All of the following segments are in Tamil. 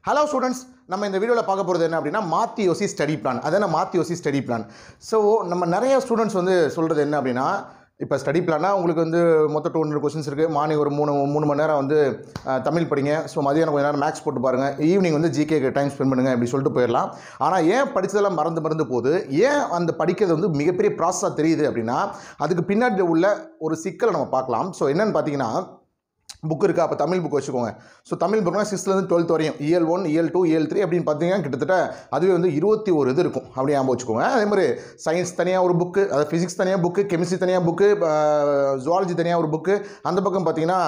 ஹலோ ஸ்டூடெண்ட்ஸ் நம்ம இந்த வீடியோவில் பார்க்க போகிறது என்ன அப்படின்னா மாற்றி யோசி ஸ்டடி பிளான் அதான மாற்றி யோசி ஸ்டடி பிளான் ஸோ நம்ம நிறைய ஸ்டூடெண்ட்ஸ் வந்து சொல்கிறது என்ன அப்படின்னா இப்போ ஸ்டடி பிளானா உங்களுக்கு வந்து மொத்தம் டூ ஹண்ட்ரட் கொஸ்டின்ஸ் இருக்குது மார்னிங் ஒரு மூணு மூணு மணி நேரம் வந்து அஹ், தமிழ் படிங்க ஸோ மதியானம் கொஞ்ச நேரம் மேக்ஸ் போட்டு பாருங்கள் ஈவினிங் வந்து ஜிகே டைம் ஸ்பெண்ட் பண்ணுங்க அப்படி சொல்லிட்டு போயிடலாம் ஆனால் ஏன் படித்ததெல்லாம் மறந்து மறந்து போகுது ஏன் அந்த படிக்கிறது வந்து மிகப்பெரிய ப்ராசஸாக தெரியுது அப்படின்னா அதுக்கு பின்னாடி உள்ள ஒரு சிக்கலை நம்ம பார்க்கலாம் ஸோ என்னன்னு பார்த்தீங்கன்னா புக் இருக்கா அப்போ தமிழ் புக் வச்சுக்கோங்க ஸோ தமிழ் புக்னா சிக்ஸ்த்லேருந்து டுவெல்த் வரையும் இயல் ஒன் இயல் டூ இயல் த்ரீ அப்படின்னு பார்த்தீங்கன்னா கிட்டத்தட்ட அதுவே வந்து இருபத்தி ஒரு இது இருக்கும் அப்படி ஞாபகம் வச்சுக்கோங்க அதே மாதிரி சயின்ஸ் தனியாக ஒரு புக்கு அதாவது ஃபிசிக்ஸ் தனியாக புக்கு கெமிஸ்ட்ரி தனியாக புக்கு ஜுவாலஜி தனியாக ஒரு புக்கு அந்த பக்கம் பார்த்தீங்கன்னா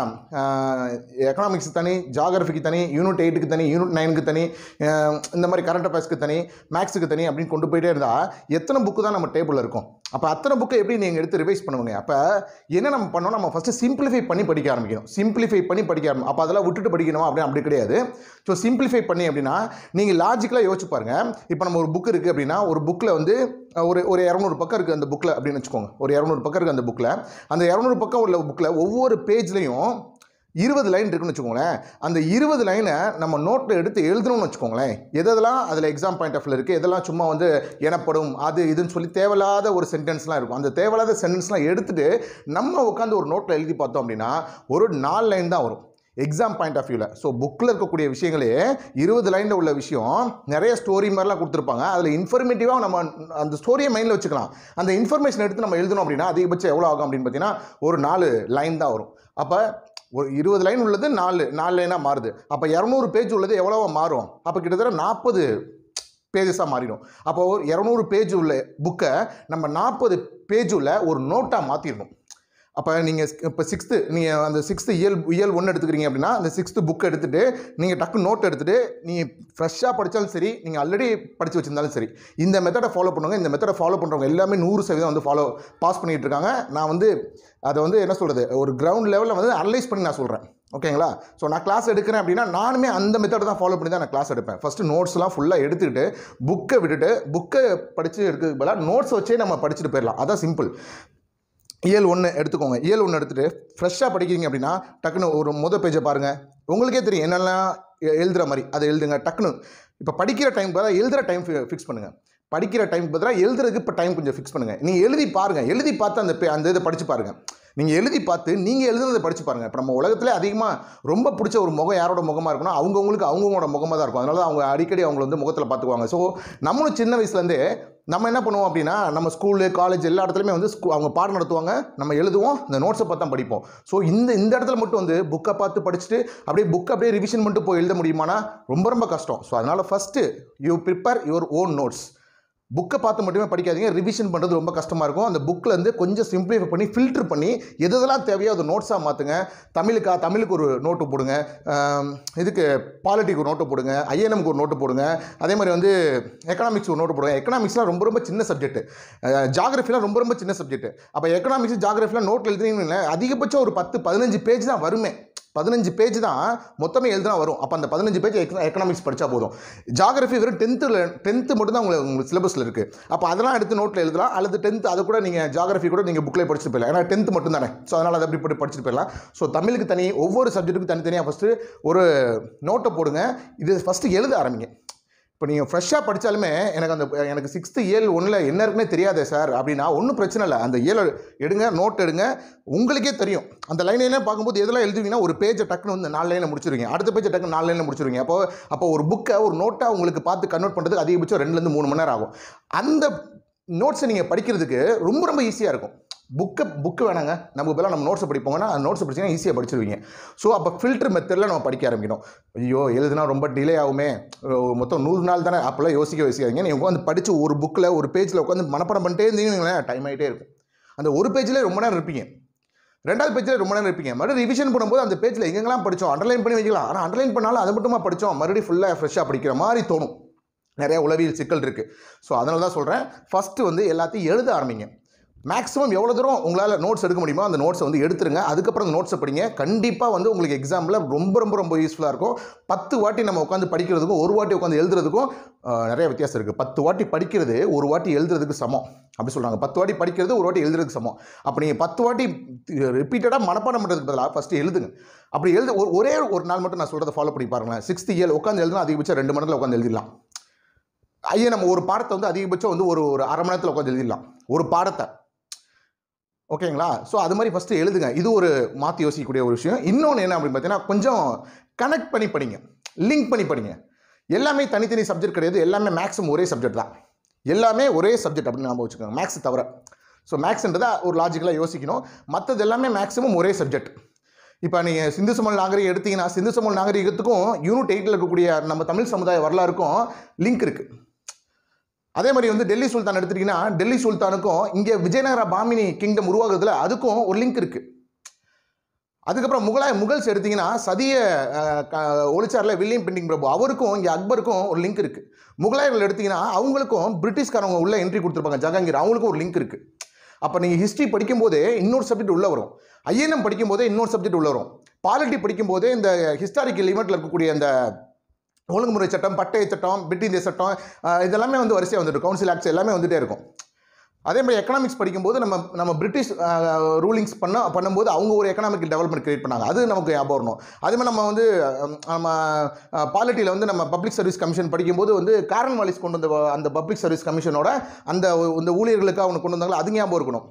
எக்கனாமிக்ஸ் தனி ஜாகிரபிக்கு தனி யூனிட் எயிட்டுக்கு தனி யூனிட் நைனுக்கு தனி அஹ், இந்த மாதிரி கரண்ட் அஃபேர்ஸ்க்கு தனி மேக்ஸுக்கு தனி அப்படின்னு கொண்டு போயிட்டே இருந்தால் எத்தனை புக்கு தான் நம்ம டேபிளில் இருக்கும் அப்போ அத்தனை புக்கை எப்படி நீங்கள் எடுத்து ரிவைஸ் பண்ணுவீங்க அப்போ என்ன நம்ம பண்ணோம் நம்ம ஃபஸ்ட்டு சிம்பிளிஃபை பண்ணி படிக்க ஆரம்பிக்கணும் சிம்பிளிஃபை பண்ணி படிக்க ஆரம்பி அப்போ அதெல்லாம் விட்டுட்டு படிக்கணுமா அப்படின்னு அப்படி கிடையாது ஸோ சிம்பிளிஃபை பண்ணி அப்படின்னா நீங்கள் லாஜிக்கலாக யோசிச்சு பாருங்கள் இப்போ நம்ம ஒரு புக் இருக்குது அப்படின்னா ஒரு புக்கில் வந்து அஹ், ஒரு ஒரு இரநூறு பக்கம் இருக்குது அந்த புக்கில் அப்படின்னு வச்சுக்கோங்க ஒரு இரநூறு பக்கம் இருக்குது அந்த புக்கில் அந்த இரநூறு பக்கம் உள்ள புக்கில் ஒவ்வொரு பேஜ்லேயும் இருபது லைன் இருக்குன்னு வச்சுக்கோங்களேன் அந்த இருபது லைனை நம்ம நோட்டில் எடுத்து எழுதணும்னு வச்சுக்கோங்களேன் எதெல்லாம் அதில் எக்ஸாம் பாயிண்ட் ஆஃப் இருக்குது எதெல்லாம் சும்மா வந்து எனப்படும் அது இதுன்னு சொல்லி தேவையில்லாத ஒரு சென்டென்ஸ்லாம் இருக்கும் அந்த தேவையில்லாத சென்டென்ஸ்லாம் எடுத்துட்டு நம்ம உட்காந்து ஒரு நோட்டில் எழுதி பார்த்தோம் அப்படின்னா ஒரு நாலு லைன் தான் வரும் எக்ஸாம் பாயிண்ட் ஆஃப் வியூவில் ஸோ புக்கில் இருக்கக்கூடிய விஷயங்களே இருபது லைனில் உள்ள விஷயம் நிறைய ஸ்டோரி மாதிரிலாம் கொடுத்துருப்பாங்க அதில் இன்ஃபர்மேட்டிவாக நம்ம அந்த ஸ்டோரியை மைண்டில் வச்சுக்கலாம் அந்த இன்ஃபர்மேஷன் எடுத்து நம்ம எழுதணும் அப்படின்னா அதிகபட்சம் எவ்வளோ ஆகும் அப்படின்னு பார்த்தீங்கன்னா ஒரு நாலு லைன் தான் வரும் அப்போ ஒரு இருபது லைன் உள்ளது நாலு நாலு லைனாக மாறுது அப்போ இரநூறு பேஜ் உள்ளது எவ்வளவா மாறும் அப்போ கிட்டத்தட்ட நாற்பது பேஜஸாக மாறிடும் அப்போ ஒரு இரநூறு பேஜ் உள்ள புக்கை நம்ம நாற்பது பேஜ் உள்ள ஒரு நோட்டாக மாற்றிடணும் அப்போ நீங்கள் இப்போ சிக்ஸ்த்து நீங்கள் அந்த சிக்ஸ்த்து இயல் இயல் ஒன்று எடுத்துக்கிறீங்க அப்படின்னா அந்த சிக்ஸ்த்து புக் எடுத்துகிட்டு நீங்கள் டக்கு நோட் எடுத்துகிட்டு நீங்கள் ஃப்ரெஷ்ஷாக படித்தாலும் சரி நீங்கள் ஆல்ரெடி படித்து வச்சிருந்தாலும் சரி இந்த மெத்தடை ஃபாலோ பண்ணுவாங்க இந்த மெத்தடை ஃபாலோ பண்ணுறவங்க எல்லாமே நூறு சதவீதம் வந்து ஃபாலோ பாஸ் பண்ணிகிட்டு இருக்காங்க நான் வந்து அதை வந்து என்ன சொல்கிறது ஒரு கிரவுண்ட் லெவலில் வந்து அனலைஸ் பண்ணி நான் சொல்கிறேன் ஓகேங்களா ஸோ நான் கிளாஸ் எடுக்கிறேன் அப்படின்னா நானுமே அந்த மெத்தட் தான் ஃபாலோ பண்ணி தான் நான் கிளாஸ் எடுப்பேன் ஃபஸ்ட்டு நோட்ஸ்லாம் ஃபுல்லாக எடுத்துக்கிட்டு புக்கை விட்டுட்டு புக்கை படித்து எடுக்கிறதுக்கு பதிலாக நோட்ஸ் வச்சே நம்ம படிச்சுட்டு போயிடலாம் அதான் சிம்பிள் இயல் ஒன்று எடுத்துக்கோங்க இயல் ஒன்று எடுத்துகிட்டு ஃப்ரெஷ்ஷாக படிக்கிறீங்க அப்படின்னா டக்குன்னு ஒரு முத பேஜை பாருங்கள் உங்களுக்கே தெரியும் என்னெல்லாம் எ- எழுதுகிற மாதிரி அதை எழுதுங்க டக்குன்னு இப்போ படிக்கிற டைம் பதிலாக எழுதுகிற டைம் ஃபிக்ஸ் பண்ணுங்கள் படிக்கிற டைம் பதிலாக எழுதுறதுக்கு இப்போ டைம் கொஞ்சம் ஃபிக்ஸ் பண்ணுங்கள் நீங்கள் எழுதி பாருங்கள் எழுதி பார்த்து அந்த பே- அந்த இதை படித்து பாருங்கள் நீங்கள் எழுதி பார்த்து நீங்கள் எழுதுனதை படித்து பாருங்கள் இப்போ நம்ம உலகத்திலே அதிகமாக ரொம்ப பிடிச்ச ஒரு முகம் யாரோட முகமாக இருக்குன்னா அவங்கவுங்களுக்கு அவங்கவுங்களோட முகமாக தான் இருக்கும் அதனால தான் அவங்க அடிக்கடி அவங்கள வந்து முகத்தில் பார்த்துக்குவாங்க ஸோ நம்மளும் சின்ன வயசுலேருந்தே நம்ம என்ன பண்ணுவோம் அப்படின்னா நம்ம ஸ்கூலு காலேஜ் எல்லா இடத்துலையுமே வந்து ஸ்கூ அவங்க பாடம் நடத்துவாங்க நம்ம எழுதுவோம் இந்த நோட்ஸை பார்த்து தான் படிப்போம் ஸோ இந்த இந்த இடத்துல மட்டும் வந்து புக்கை பார்த்து படிச்சுட்டு அப்படியே புக் அப்படியே ரிவிஷன் பண்ணிட்டு போய் எழுத முடியுமானா ரொம்ப ரொம்ப கஷ்டம் ஸோ அதனால் first you prepare your own notes புக்கை பார்த்து மட்டுமே படிக்காதீங்க ரிவிஷன் பண்ணுறது ரொம்ப கஷ்டமாக இருக்கும் அந்த புக்கில் இருந்து கொஞ்சம் சிம்பிளிஃபை பண்ணி ஃபில்டர் பண்ணி எது எதெல்லாம் தேவையோ அதை நோட்ஸாக மாற்றுங்க தமிழுக்கா தமிழுக்கு ஒரு நோட்டு போடுங்க ஆம், இதுக்கு பாலிட்டிக்கு ஒரு நோட்டு போடுங்க ஐஎன்எம்க்கு ஒரு நோட்டு போடுங்க அதே மாதிரி வந்து எக்கனாமிக்ஸ் ஒரு நோட்டு போடுங்க எக்கனாமிக்ஸ்லாம் ரொம்ப ரொம்ப சின்ன சப்ஜெக்ட் ஜாகிரஃபிலாம் ரொம்ப ரொம்ப சின்ன சப்ஜெக்ட் அப்போ எக்கனாமிக்ஸ் ஜாகிரஃபிலாம் நோட்டில் எழுதுனீங்கன்னு அதிகபட்சம் ஒரு பத்து பதினஞ்சு பேஜ் தான் வருமே பதினஞ்சு பேஜ் தான் மொத்தமே எழுதுனா வரும் அப்போ அந்த பதினஞ்சு பேஜ் எக்கனாமிக்ஸ் படித்தா போதும் ஜாகிரஃபி வெறும் டென்த்தில் டென்த்து மட்டும் தான் உங்களுக்கு உங்களுக்கு சிலபஸில் இருக்குது அப்போ அதெல்லாம் எடுத்து நோட்டில் எழுதலாம் அல்லது டென்த் அதை கூட நீங்கள் ஜாகிரஃபி கூட நீங்கள் புக்கில் படிச்சுட்டு போயிடலாம் ஏன்னா டென்த்து மட்டும் தானே ஸோ அதனால் அதை அப்படி போட்டு படிச்சுட்டு போயிடலாம் ஸோ தமிழுக்கு தனி ஒவ்வொரு சப்ஜெக்ட்டுக்கும் தனித்தனியாக ஃபஸ்ட்டு ஒரு நோட்டை போடுங்க இது ஃபஸ்ட்டு எழுத ஆரம்பிங்க இப்போ நீங்கள் ஃப்ரெஷ்ஷாக படித்தாலுமே எனக்கு அந்த எனக்கு சிக்ஸ்த்து ஏழு ஒன்றில் என்ன இருக்குன்னே தெரியாதே சார் அப்படின்னா ஒன்றும் பிரச்சனை இல்லை அந்த ஏழு எடுங்க நோட் எடுங்க உங்களுக்கே தெரியும் அந்த லைன் என்ன பார்க்கும்போது எதெல்லாம் எழுதுவீங்கன்னா ஒரு பேஜை டக்குன்னு வந்து நாலு லைனில் முடிச்சிருவீங்க அடுத்த பேஜை டக்குன்னு நாலு லைனில் முடிச்சிருவீங்க அப்போ அப்போ ஒரு புக்கை ஒரு நோட்டாக உங்களுக்கு பார்த்து கன்வெர்ட் பண்ணுறதுக்கு அதிகபட்சம் ரெண்டுலேருந்து மூணு மணி நேரம் ஆகும் அந்த நோட்ஸை நீங்கள் படிக்கிறதுக்கு ரொம்ப ரொம்ப ஈஸியாக இருக்கும் புக்கை புக்கு வேணாங்க நம்ம இப்போலாம் நம்ம நோட்ஸை படிப்போங்கன்னா அந்த நோட்ஸை படிச்சீங்கன்னா ஈஸியாக படிச்சிருவீங்க ஸோ அப்போ ஃபில்டர் மெத்தடில் நம்ம படிக்க ஆரம்பிக்கணும் ஐயோ எழுதுனா ரொம்ப டிலே ஆகுமே அஹ் மொத்தம் நூறு நாள் தானே அப்போல்லாம் யோசிக்க யோசிக்காதீங்க நீங்கள் உட்காந்து படித்து ஒரு புக்கில் ஒரு பேஜில் உட்காந்து மனப்பாடம் பண்ணிட்டே இருந்தீங்கன்னா டைம் ஆகிட்டே இருக்கும் அந்த ஒரு பேஜில் ரொம்ப நேரம் இருப்பீங்க ரெண்டாவது பேஜில் ரொம்ப நேரம் இருப்பீங்க மறுபடியும் ரிவிஷன் பண்ணும்போது அந்த பேஜில் எங்கெங்கெல்லாம் படித்தோம் அண்டர்லைன் பண்ணி வைக்கலாம் ஆனால் அண்டர்லைன் பண்ணாலும் அது மட்டுமா படித்தோம் மறுபடியும் ஃபுல்லாக ஃப்ரெஷ்ஷாக படிக்கிற மாதிரி தோணும் நிறைய உளவியல் சிக்கல் இருக்குது ஸோ அதனால தான் சொல்கிறேன் ஃபஸ்ட்டு வந்து எல்லாத்தையும் எழுத ஆரம்பிங்க மேக்ஸிமம் எவ்வளோ தூரம் உங்களால் நோட்ஸ் எடுக்க முடியுமோ அந்த நோட்ஸை வந்து எடுத்துருங்க அதுக்கப்புறம் அந்த நோட்ஸை படிங்க கண்டிப்பாக வந்து உங்களுக்கு எக்ஸாமில் ரொம்ப ரொம்ப ரொம்ப யூஸ்ஃபுல்லாக இருக்கும் பத்து வாட்டி நம்ம உட்காந்து படிக்கிறதுக்கும் ஒரு வாட்டி உட்காந்து எழுதுறதுக்கும் ஆஹ், நிறைய வித்தியாசம் இருக்குது பத்து வாட்டி படிக்கிறது ஒரு வாட்டி எழுதுறதுக்கு சமம் அப்படி சொல்கிறாங்க பத்து வாட்டி படிக்கிறது ஒரு வாட்டி எழுதுறதுக்கு சமம் அப்போ நீங்கள் பத்து வாட்டி ரிப்பீட்டடாக மனப்பாடம் பண்ணுறதுக்கு பதிலாக ஃபஸ்ட்டு எழுதுங்க அப்படி எழுது ஒரு ஒரே ஒரு நாள் மட்டும் நான் சொல்கிறத ஃபாலோ பண்ணி பாருங்களேன் சிக்ஸ்த் இயர் உட்காந்து எழுதுனா அதிகபட்சம் ரெண்டு மணி நேரத்தில் உட்காந்து எழுதிடலாம் ஐயா நம்ம ஒரு பாடத்தை வந்து அதிகபட்சம் வந்து ஒரு ஒரு அரை மணி நேரத்தில் உட்காந்து எழுதிடலாம் ஒரு பாடத்தை ஓகேங்களா ஸோ அது மாதிரி ஃபஸ்ட்டு எழுதுங்க இது ஒரு மாற்றி யோசிக்கக்கூடிய ஒரு விஷயம் இன்னொன்று என்ன அப்படின்னு பார்த்தீங்கன்னா கொஞ்சம் கனெக்ட் பண்ணி படிங்க லிங்க் பண்ணி படிங்க எல்லாமே தனித்தனி சப்ஜெக்ட் கிடையாது எல்லாமே மேக்ஸிமம் ஒரே சப்ஜெக்ட் தான் எல்லாமே ஒரே சப்ஜெக்ட் அப்படின்னு ஞாபகம் வச்சுக்கோங்க மேக்ஸ் தவிர ஸோ மேக்ஸ்ன்றதை ஒரு லாஜிக்கலாக யோசிக்கணும் மற்றது எல்லாமே மேக்ஸிமம் ஒரே சப்ஜெக்ட் இப்போ நீங்கள் சிந்து சமல் நாகரிகம் எடுத்தீங்கன்னா சிந்து சமல் நாகரிகத்துக்கும் யூனிட் எயிட்டில் இருக்கக்கூடிய நம்ம தமிழ் சமுதாய வரலாறுக்கும் லிங்க் இருக்குது அதே மாதிரி வந்து டெல்லி சுல்தான் எடுத்துட்டீங்கன்னா டெல்லி சுல்தானுக்கும் இங்கே விஜயநகர பாமினி கிங்டம் உருவாகுறதுல அதுக்கும் ஒரு லிங்க் இருக்குது அதுக்கப்புறம் முகலாய முகல்ஸ் எடுத்தீங்கன்னா சதிய அஹ், க- ஒளிச்சாரில் வில்லியம் பெண்டிங் பிரபு அவருக்கும் இங்கே அக்பருக்கும் ஒரு லிங்க் இருக்குது முகலாயர்கள் எடுத்தீங்கன்னா அவங்களுக்கும் பிரிட்டிஷ்காரவங்க உள்ள என்ட்ரி கொடுத்துருப்பாங்க ஜஹாங்கீர் அவங்களுக்கும் ஒரு லிங்க் இருக்குது அப்போ நீங்கள் ஹிஸ்ட்ரி படிக்கும்போதே இன்னொரு சப்ஜெக்ட் உள்ளே வரும் ஐஎன்எம் படிக்கும்போதே இன்னொரு சப்ஜெக்ட் உள்ளே வரும் பாலிட்டி படிக்கும்போதே இந்த ஹிஸ்டாரிக்கல் ஈவெண்ட்டில் இருக்கக்கூடிய அந்த ஒழுங்குமுறை சட்டம் பட்டய சட்டம் பிட் இந்திய சட்டம் அஹ், இதெல்லாமே வந்து வரிசையாக வந்துட்டு கவுன்சில் ஆக்ட்ஸ் எல்லாமே வந்துட்டே இருக்கும் அதே மாதிரி எக்கனாமிக்ஸ் படிக்கும்போது நம்ம நம்ம பிரிட்டிஷ் ரூலிங்ஸ் பண்ண பண்ணும்போது அவங்க ஒரு எக்கனாமிக் டெவலப்மெண்ட் கிரியேட் பண்ணாங்க அது நமக்கு ஞாபகம் வரணும் அதே மாதிரி நம்ம வந்து அஹ், நம்ம பாலிட்டியில் வந்து நம்ம பப்ளிக் சர்வீஸ் கமிஷன் படிக்கும்போது வந்து காரன் வாலிஸ் கொண்டு வந்த வ- அந்த பப்ளிக் சர்வீஸ் கமிஷனோட அந்த இந்த ஊழியர்களுக்கு அவங்க கொண்டு வந்தாங்களோ அது ஞாபகம் இருக்கணும்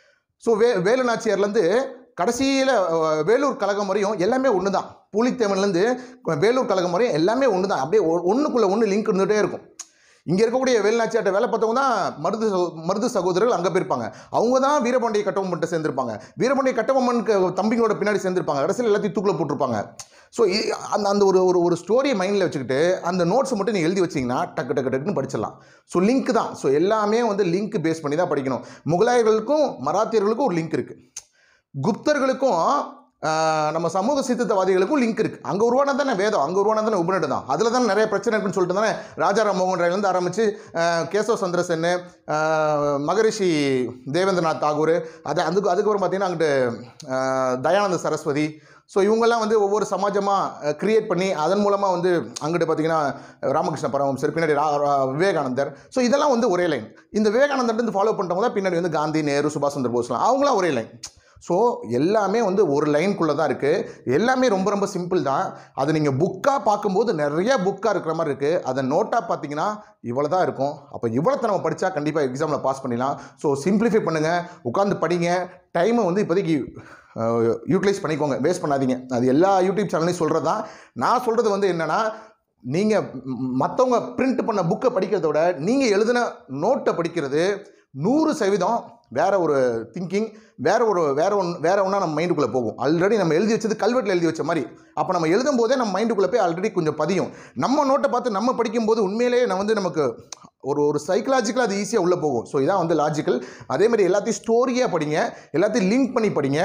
ஸோ வே வேலு நாச்சியார்லேருந்து கடைசியில் வேலூர் கழகம் வரையும் எல்லாமே ஒன்று தான் பூலித்தேவன்லேருந்து வேலூர் கழகம் வரையும் எல்லாமே ஒன்று தான் அப்படியே ஒன்றுக்குள்ளே ஒன்று லிங்க் இருந்துகிட்டே இருக்கும் இங்கே இருக்கக்கூடிய வேலுநாச்சியாட்ட வேலை பார்த்தவங்க தான் மருது சகோ- மருது சகோதரர்கள் அங்கே போயிருப்பாங்க அவங்க தான் வீரபாண்டிய கட்டபொம்மன்ட்ட சேர்ந்திருப்பாங்க வீரபாண்டிய கட்டபொம்மனுக்கு தம்பிங்களோட பின்னாடி சேர்ந்திருப்பாங்க கடைசியில் எல்லாத்தையும் தூக்கில் போட்டிருப்பாங்க ஸோ அந்த அந்த ஒரு ஒரு ஒரு ஸ்டோரியை மைண்டில் வச்சுக்கிட்டு அந்த நோட்ஸ் மட்டும் நீங்கள் எழுதி வச்சிங்கன்னா டக்கு டக்கு டக்குன்னு படிச்சிடலாம் ஸோ லிங்க் தான் ஸோ எல்லாமே வந்து லிங்க் பேஸ் பண்ணி தான் படிக்கணும் முகலாயர்களுக்கும் மராத்தியர்களுக்கும் ஒரு லிங்க் இருக்குது குப்தர்களுக்கும் ஆஹ், நம்ம சமூக சித்தவாதிகளுக்கும் லிங்க் இருக்குது அங்கே உருவானது தானே வேதம் அங்கே உருவானது தானே உபநிடம் தான் அதில் தான் நிறைய பிரச்சனை இருக்குன்னு சொல்லிட்டு தானே ராஜாராம் மோகன் ராயிலேருந்து ஆரம்பித்து கேசவ சந்திர சென்னு ஆஹ், மகரிஷி தேவேந்திரநாத் தாகூர் அது அதுக்கு அதுக்கப்புறம் பார்த்தீங்கன்னா அங்கிட்டு ஆஹ், தயானந்த சரஸ்வதி ஸோ இவங்கெல்லாம் வந்து ஒவ்வொரு சமாஜமாக கிரியேட் பண்ணி அதன் மூலமாக வந்து அங்கிட்டு பார்த்தீங்கன்னா ராமகிருஷ்ண பரமஹம்சர் பின்னாடி ரா ரா- விவேகானந்தர் ஸோ இதெல்லாம் வந்து ஒரே லைன் இந்த விவேகானந்தர் ஃபாலோ பண்ணுறவங்க தான் பின்னாடி வந்து காந்தி நேரு சுபாஷ் சந்திர போஸ்லாம் அவங்களாம் ஒரே லைன் ஸோ எல்லாமே வந்து ஒரு லைனுக்குள்ளே தான் இருக்குது எல்லாமே ரொம்ப ரொம்ப சிம்பிள் தான் அது நீங்கள் புக்காக பார்க்கும்போது நிறைய புக்காக இருக்கிற மாதிரி இருக்குது அதை நோட்டாக பார்த்தீங்கன்னா இவ்வளோ தான் இருக்கும் அப்போ இவ்வளோத்தை நம்ம படித்தா கண்டிப்பாக எக்ஸாமில் பாஸ் பண்ணிடலாம் ஸோ சிம்பிளிஃபை பண்ணுங்கள் உட்காந்து படிங்க டைமை வந்து இப்போதைக்கு யூட்டிலைஸ் பண்ணிக்கோங்க வேஸ்ட் பண்ணாதீங்க அது எல்லா யூடியூப் சேனல்லையும் சொல்கிறது தான் நான் சொல்கிறது வந்து என்னென்னா நீங்கள் மற்றவங்க பிரிண்ட் பண்ண புக்கை படிக்கிறத விட நீங்கள் எழுதின நோட்டை படிக்கிறது நூறு சதவீதம் வேற ஒரு திங்கிங் வேற ஒரு வேற ஒன் வேற ஒன்றா நம்ம மைண்டுக்குள்ளே போகும் ஆல்ரெடி நம்ம எழுதி வச்சது கல்வெட்டில் எழுதி வச்ச மாதிரி அப்போ நம்ம எழுதும் போதே நம்ம மைண்டுக்குள்ளே போய் ஆல்ரெடி கொஞ்சம் பதியும் நம்ம நோட்டை பார்த்து நம்ம படிக்கும்போது உண்மையிலேயே நான் வந்து நமக்கு ஒரு ஒரு சைக்கலாஜிக்கலாக அது ஈஸியாக உள்ளே போகும் ஸோ இதான் வந்து லாஜிக்கல் அதே மாதிரி எல்லாத்தையும் ஸ்டோரியாக படிங்க எல்லாத்தையும் லிங்க் பண்ணி படிங்க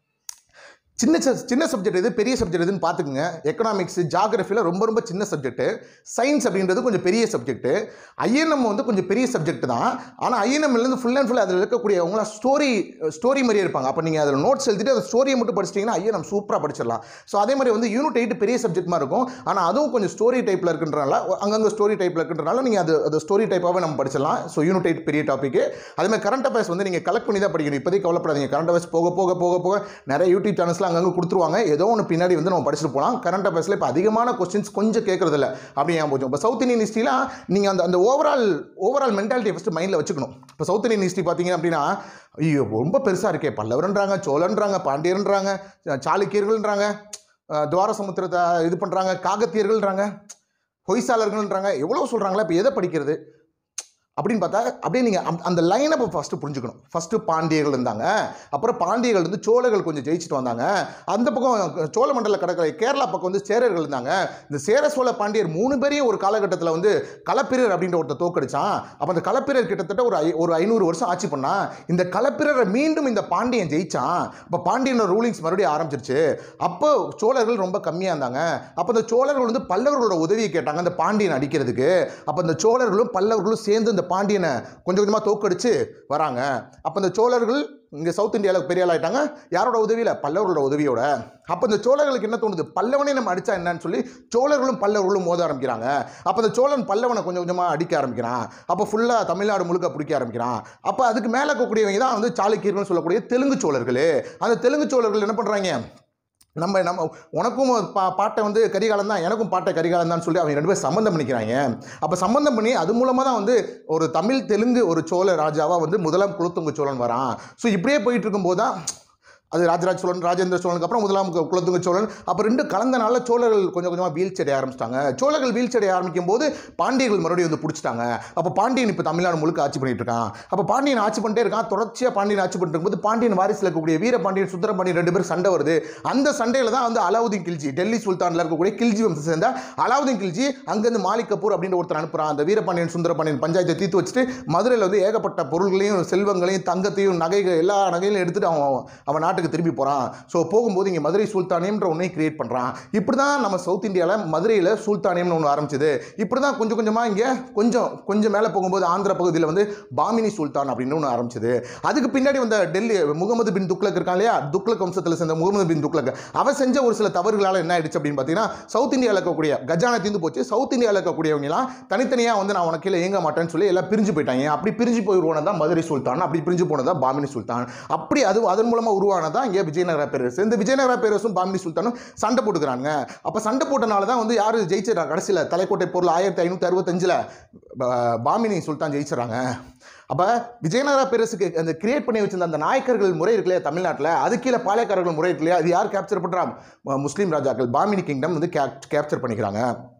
சின்ன ச- சின்ன சப்ஜெக்ட் எது பெரிய சப்ஜெக்ட் எதுன்னு பார்த்துக்குங்க எக்கனாமிக்ஸ் ஜாகிரஃபியில் ரொம்ப ரொம்ப சின்ன சப்ஜெக்ட்டு சயின்ஸ் அப்படின்றது கொஞ்சம் பெரிய சப்ஜெக்ட்டு ஐஎன்எம் வந்து கொஞ்சம் பெரிய சப்ஜெக்ட் தான் ஆனால் ஐஎன்எம்லேருந்து ஃபுல் அண்ட் ஃபுல் அதில் இருக்கக்கூடிய அவங்கள ஸ்டோரி ஸ்டோரி மாதிரியே இருப்பாங்க அப்போ நீங்கள் அதில் நோட்ஸ் எழுதிட்டு அந்த ஸ்டோரியை மட்டும் படிச்சிட்டிங்கன்னா ஐஎன்எம் சூப்பராக படிச்சிடலாம் ஸோ அதே மாதிரி வந்து யூனிட் எயிட் பெரிய சப்ஜெக்ட் மாதிரி இருக்கும் ஆனால் அதுவும் கொஞ்சம் ஸ்டோரி டைப்பில் இருக்குன்றனால அங்கங்கே ஸ்டோரி டைப்பில் இருக்குன்றனால நீங்கள் அது அது ஸ்டோரி டைப்பாகவே நம்ம படிச்சிடலாம் ஸோ யூனிட் எயிட் பெரிய டாபிக் அதே மாதிரி கரண்ட் அஃபேர்ஸ் வந்து நீங்கள் கலெக்ட் பண்ணி தான் படிக்கணும் இப்போதைக்கு கவலைப்படாதீங்க கரண்ட் அஃபேர்ஸ் போக போக போக போக நிறைய யூடியூப் சேனல்ஸ்லாம் அங்கங்கே கொடுத்துருவாங்க ஏதோ ஒன்று பின்னாடி வந்து நம்ம படிச்சுட்டு போகலாம் கரண்ட் அஃபேர்ஸில் இப்போ அதிகமான கொஸ்டின்ஸ் கொஞ்சம் கேட்கறதில்ல அப்படி ஞாபகம் வச்சுக்கோங்க. இப்போ சவுத் இந்தியன் ஹிஸ்ட்ரிலாம் நீங்கள் அந்த அந்த ஓவரால் ஓவரால் மென்டாலிட்டியை ஃபஸ்ட்டு மைண்டில் வச்சுக்கணும் இப்போ சவுத் இந்தியன் ஹிஸ்ட்ரி பார்த்தீங்க அப்படின்னா ஐயோ ரொம்ப பெருசாக இருக்கே பல்லவரன்றாங்க சோழன்றாங்க பாண்டியர்ன்றாங்க சாளுக்கியர்கள்ன்றாங்க அஹ், துவாரசமுத்திரத்தை இது பண்ணுறாங்க காகத்தியர்கள்ன்றாங்க ஹொய்சாளர்கள்ன்றாங்க எவ்வளோ சொல்கிறாங்களா இப்போ எதை படிக்கிறது அப்படின்னு பார்த்தா அப்படியே நீங்கள் அந்த லைனை இப்போ ஃபஸ்ட்டு புரிஞ்சுக்கணும் ஃபஸ்ட்டு பாண்டியர்கள் இருந்தாங்க அப்புறம் பாண்டியர்கள் வந்து சோழர்கள் கொஞ்சம் ஜெயிச்சுட்டு வந்தாங்க அந்த பக்கம் சோழமண்டல கடற்கரை கேரளா பக்கம் வந்து சேரர்கள் இருந்தாங்க இந்த சேர சோழ பாண்டியர் மூணு பேரையும் ஒரு காலகட்டத்தில் வந்து களப்பிரர் அப்படின்ற ஒருத்தர் தோக்கடிச்சான் அப்போ அந்த களப்பிரர் கிட்டத்தட்ட ஒரு ஐ- ஒரு ஐநூறு வருஷம் ஆட்சி பண்ணா இந்த களப்பிரரை மீண்டும் இந்த பாண்டியன் ஜெயிச்சான் அப்போ பாண்டியனோட ரூலிங்ஸ் மறுபடியும் ஆரம்பிச்சிருச்சு அப்போ சோழர்கள் ரொம்ப கம்மியாக இருந்தாங்க அப்போ இந்த சோழர்கள் வந்து பல்லவர்களோட உதவியை கேட்டாங்க அந்த பாண்டியன் அடிக்கிறதுக்கு அப்போ இந்த சோழர்களும் பல்லவர்களும் சேர்ந்து இந்த இந்த பாண்டியனை கொஞ்சம் கொஞ்சமாக தோக்கடிச்சு வராங்க அப்போ இந்த சோழர்கள் இங்கே சவுத் இந்தியாவில் பெரிய ஆள் ஆயிட்டாங்க யாரோட உதவியில் பல்லவர்களோட உதவியோட அப்போ இந்த சோழர்களுக்கு என்ன தோணுது பல்லவனே நம்ம அடித்தா என்னன்னு சொல்லி சோழர்களும் பல்லவர்களும் மோத ஆரம்பிக்கிறாங்க அப்போ இந்த சோழன் பல்லவனை கொஞ்சம் கொஞ்சமாக அடிக்க ஆரம்பிக்கிறான் அப்போ ஃபுல்லாக தமிழ்நாடு முழுக்க பிடிக்க ஆரம்பிக்கிறான் அப்போ அதுக்கு மேலே இருக்கக்கூடியவங்க தான் வந்து சாளுக்கியர்கள்னு சொல்லக்கூடிய தெலுங்கு சோழர்கள் அந்த தெலுங்கு சோழர்கள் என்ன பண்ணுறாங்க நம்ம நம்ம உனக்கும் பா பாட்டை வந்து கரிகாலம் தான் எனக்கும் பாட்டை கரிகாலம் தான் சொல்லி அவங்க ரெண்டு பேரும் சம்மந்தம் பண்ணிக்கிறாங்க அப்போ சம்மந்தம் பண்ணி அது மூலமாக தான் வந்து ஒரு தமிழ் தெலுங்கு ஒரு சோழ ராஜாவாக வந்து முதலாம் குலத்துங்க சோழன் வரான் ஸோ இப்படியே போயிட்டு இருக்கும்போது தான் அது ராஜராஜ சோழன் ராஜேந்திர சோழனுக்கு அப்புறம் முதலாம் கு- குலோத்துங்க சோழன் அப்போ ரெண்டு கலந்தனால சோழர்கள் கொஞ்சம் கொஞ்சமாக வீழ்ச்சி அடைய ஆரம்பிச்சிட்டாங்க சோழர்கள் வீழ்ச்சி அடைய ஆரம்பிக்கும் போது பாண்டியர்கள் மறுபடியும் வந்து பிடிச்சிட்டாங்க அப்போ பாண்டியன் இப்போ தமிழ்நாடு முழுக்க ஆட்சி பண்ணிட்டு இருக்கான் அப்போ பாண்டியன் ஆட்சி பண்ணிட்டே இருக்கான் தொடர்ச்சியாக பாண்டியன் ஆட்சி பண்ணிட்டு இருக்கும்போது பாண்டியன் வாரிசில் இருக்கக்கூடிய வீரபாண்டியன் சுந்தரபாண்டியன் ரெண்டு பேரும் சண்டை வருது அந்த சண்டையில் தான் வந்து அலாவுதீன் கில்ஜி டெல்லி சுல்தானில் இருக்கக்கூடிய கில்ஜி வம்சத்தை சேர்ந்த அலாவுதீன் கில்ஜி அங்கேருந்து மாலிக் கபூர் அப்படின்ற ஒருத்தர் அனுப்புகிறான் அந்த வீரபாண்டியன் சுந்தரபாண்டியன் பஞ்சாயத்தை தீர்த்து வச்சுட்டு மதுரையில் வந்து ஏகப்பட்ட பொருள்களையும் செல்வங்களையும் தங்கத்தையும் நகைகள் எல்லா நகைகளையும் எடுத்துட்டு அவன் அவன் நாட்டுக்கு திரும்பி போகிறான் ஸோ போகும்போது இங்கே மதுரை சுல்தானியம்ன்ற ஒன்றை கிரியேட் பண்ணுறான் இப்படி தான் நம்ம சவுத் இந்தியாவில் மதுரையில் சுல்தானியம்னு ஒன்று ஆரம்பிச்சது இப்படி தான் கொஞ்சம் கொஞ்சமாக இங்கே கொஞ்சம் கொஞ்சம் மேலே போகும்போது ஆந்திர பகுதியில் வந்து பாமினி சுல்தான் அப்படின்னு ஒன்று ஆரம்பிச்சது அதுக்கு பின்னாடி வந்த டெல்லி முகமது பின் துக்ளக் இருக்கான் இல்லையா துக்ளக் வம்சத்தில் சேர்ந்த முகமது பின் துக்ளக் அவன் செஞ்ச ஒரு சில தவறுகளால் என்ன ஆயிடுச்சு அப்படின்னு பார்த்தீங்கன்னா சவுத் இந்தியாவில் இருக்கக்கூடிய கஜானா தீர்ந்து போச்சு சவுத் இந்தியாவில் இருக்கக்கூடியவங்கலாம் தனித்தனியாக வந்து நான் உனக்கு கீழே இயங்க மாட்டேன்னு சொல்லி எல்லாம் பிரிஞ்சு போயிட்டாங்க அப்படி பிரிஞ்சு போயிருவானது தான் மதுரை சுல்தான் அப்படி பிரிஞ்சு போனதா பாமினி சுல்தான் அப்படி அது அதன் மூலமாக உருவானதான் இங்கே விஜயநகர பேரரசு இந்த விஜயநகர பேரரசும் பாமினி சுல்தானும் சண்டை போட்டுக்கிறாங்க அப்போ சண்டை போட்டனால தான் வந்து யார் ஜெயிச்சிடறாங்க கடைசியில் தலைக்கோட்டை பொருள் ஆயிரத்தி ஐநூற்றி அறுபத்தஞ்சில் பாமினி சுல்தான் ஜெயிச்சிடறாங்க அப்போ விஜயநகர பேரரசுக்கு அந்த கிரியேட் பண்ணி வச்சிருந்த அந்த நாயக்கர்கள் முறை இருக்கு இல்லையா தமிழ்நாட்டில் அது கீழே பாளையக்காரர்கள் முறை இருக்கு இல்லையா அது யார் கேப்சர் பண்ணுறா முஸ்லீம் ராஜாக்கள் பாமினி கிங்டம் வந்து கேப்சர் பண்ணிக்கிறாங்க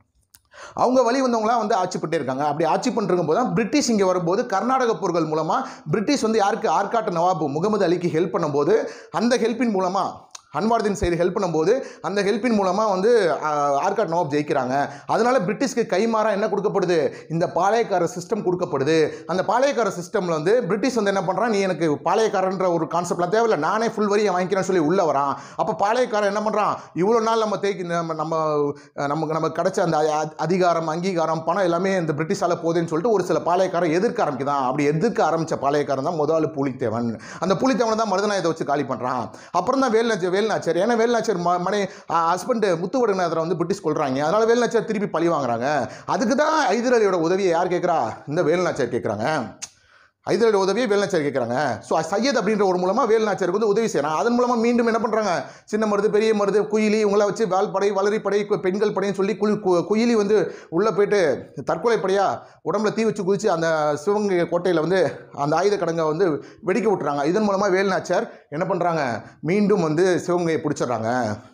அவங்க வழி வந்தவங்களாம் வந்து ஆட்சி பண்ணிட்டே இருக்காங்க அப்படி ஆட்சி பண்ணிருக்கும் போது தான் பிரிட்டிஷ் இங்கே வரும்போது கர்நாடக போர்கள் மூலமாக பிரிட்டிஷ் வந்து யாருக்கு ஆர்காட்டு நவாப் முகமது அலிக்கு ஹெல்ப் பண்ணும்போது அந்த ஹெல்ப்பின் மூலமாக அன்வார்தீன் சைடு ஹெல்ப் பண்ணும்போது அந்த ஹெல்ப்பின் மூலமாக வந்து ஆஹ், ஆர்காட் நவாப் ஜெயிக்கிறாங்க அதனால பிரிட்டிஷ்க்கு கைமாறா என்ன கொடுக்கப்படுது இந்த பாளையக்கார சிஸ்டம் கொடுக்கப்படுது அந்த பாளையக்கார சிஸ்டமில் வந்து பிரிட்டிஷ் வந்து என்ன பண்ணுறான் நீ எனக்கு பாளையக்காரன்ற ஒரு கான்செப்ட்லாம் தேவையில்ல நானே ஃபுல் வரியை வாங்கிக்கிறேன்னு சொல்லி உள்ளே வரான் அப்போ பாளையக்காரன் என்ன பண்ணுறான் இவ்வளோ நாள் நம்ம தேக்கி நம்ம நம்ம அஹ், நமக்கு நமக்கு கிடைச்ச அந்த அ- அதிகாரம் அங்கீகாரம் பணம் எல்லாமே இந்த பிரிட்டிஷால போகுதுன்னு சொல்லிட்டு ஒரு சில பாளையக்காரன் எதிர்க்க ஆரம்பிக்குதான் அப்படி எதிர்க்க ஆரம்பிச்ச பாளையக்காரன் தான் முதல் புலித்தேவன் அந்த புலித்தேவனை தான் மருதநாயத்தை வச்சு காலி பண்ணுறான் அப்புறம் தான் வேலுநாச்சர் வேலுநாச்சர் ஏன்னா வேலுநாச்சர் ம மனை ஹஸ்பண்ட் முத்துவடநாதரை வந்து பிரிட்டிஷ் கொள்றாங்க அதனால வேலுநாச்சர் திருப்பி பழி வாங்குறாங்க அதுக்கு தான் ஐதர் அலியோட உதவியை யார் கேட்குறா இந்த வேலுநாச்சர் கேட்குறாங்க ஹைதரோட உதவியை வேலுநாச்சியார் கேட்குறாங்க ஸோ சையத் அப்படின்ற ஒரு மூலமாக வேலுநாச்சியாருக்கு வந்து உதவி செய்யறாங்க அதன் மூலமாக மீண்டும் என்ன பண்ணுறாங்க சின்ன மருது பெரிய மருது குயிலி இவங்கள வச்சு வால்படை வளரிப்படை கு- பெண்கள் படைன்னு சொல்லி குளி கு- குயிலி வந்து உள்ளே போயிட்டு தற்கொலை படையா உடம்புல தீ வச்சு குதிச்சு அந்த சிவகங்கை கோட்டையில் வந்து அந்த ஆயுத கடங்கை வந்து வெடிக்க விட்டுறாங்க இதன் மூலமாக வேலுநாச்சியார் என்ன பண்ணுறாங்க மீண்டும் வந்து சிவகங்கையை பிடிச்சிடுறாங்க